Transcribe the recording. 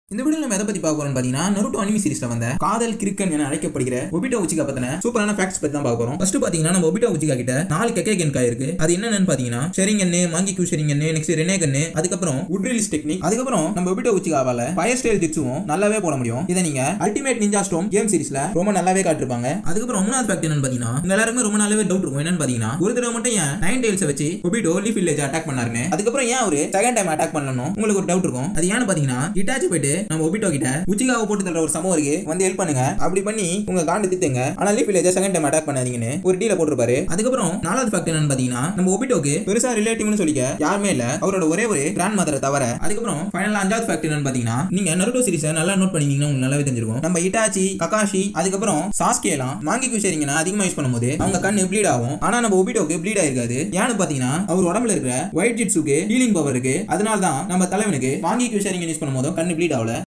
இந்த வீடியோ நம்ம எதை பத்தி பார்க்க போறோம் பாத்தீங்கன்னா நருட்டோ அனிமி சீரிஸ்ல வந்த காதல் கிரிக்கன் என அழைக்கப்படுகிற ஒபிட்டோ உச்சிகா பத்தின சூப்பரான ஃபேக்ட்ஸ் பத்தி தான் பார்க்க போறோம் ஃபர்ஸ்ட் பாத்தீங்கன்னா நம்ம ஒபிட்டோ உச்சிகா கிட்ட நாலு கெக்கே கென்கா இருக்கு அது என்னன்னு பாத்தீங்கன்னா ஷெரிங்கன்னு மாங்கி கியூ ஷெரிங்கன்னு நெக்ஸ்ட் ரெனேகன்னு அதுக்கப்புறம் உட் ரிலீஸ் டெக்னிக் அதுக்கப்புறம் நம்ம ஒபிட்டோ உச்சிகாவால ஃபயர் ஸ்டைல் ஜிட்ஸுவும் நல்லாவே போட முடியும் இதை நீங்க அல்டிமேட் நிஞ்சா ஸ்டோம் கேம் சீரிஸ்ல ரொம்ப நல்லாவே காட்டிருப்பாங்க அதுக்கப்புறம் மூணாவது ஃபேக்ட் என்னன்னு பாத்தீங்கன்னா உங்க எல்லாருக்குமே ரொம்ப நல்லாவே டவுட் இருக்கும் என்னன்னு பாத்தீங்கன்னா ஒரு தடவை மட்டும் ஏன் நைன் டெயில்ஸ் வச்சு ஒபிட்டோ லீஃப் வில்லேஜ் அட்டாக் பண்ணாருன்னு அதுக்கப்புறம் ஏன் ஒரு செகண்ட் டைம் அட்டாக் பண்ணணும் உங்களுக்கு ஒரு டவுட் இருக்கும் அது ஏன்னு பாத்தீங்கன்னா இட்டாச்சு போயிட்டு நம்ம ஒபிட்டோ கிட்ட உச்சிகாவை போட்டு தள்ளுற ஒரு சம்பவம் இருக்கு வந்து ஹெல்ப் பண்ணுங்க அப்படி பண்ணி உங்க காண்டு தித்துங்க ஆனா leaf village second time attack பண்ணாதீங்கன்னு ஒரு டீல போட்டிருப்பாரு அதுக்கப்புறம் நாலாவது ஃபேக்ட் என்னன்னு பாத்தீங்கன்னா நம்ம ஒபிட்டோக்கு பெருசா ரிலேட்டிவ்னு சொல்லிக்க யாருமே இல்ல அவரோட ஒரே ஒரு கிராண்ட் மதரை தவிர அதுக்கப்புறம் ஃபைனல் அஞ்சாவது ஃபேக்ட் என்னன்னு பாத்தீங்கன்னா நீங்க நருட்டோ சீரிஸை நல்லா நோட் பண்ணிங்கன்னா உங்களுக்கு நல்லாவே தெரிஞ்சிருக்கும் நம்ம இட்டாச்சி ககாஷி அதுக்கப்புறம் சாஸ்கே எல்லாம் மாங்கி குஷேரிங்கன்னு அதிகமா யூஸ் பண்ணும்போது அவங்க கண்ணு ப்ளீட் ஆகும் ஆனா நம்ம ஒபிட்டோக்கு ப்ளீட் ஆயிருக்காது ஏன்னு பாத்தீங்கன்னா அவர் உடம்புல இருக்கிற ஒயிட் ஜிட்ஸுக்கு ஹீலிங் பவர் இருக்கு அதனால தான் நம்ம தலைவனுக்கு மாங்கி குஷேரிங்க யூஸ் பண்ணும்போதும் கண்ணு ப்ளீட் ஆகல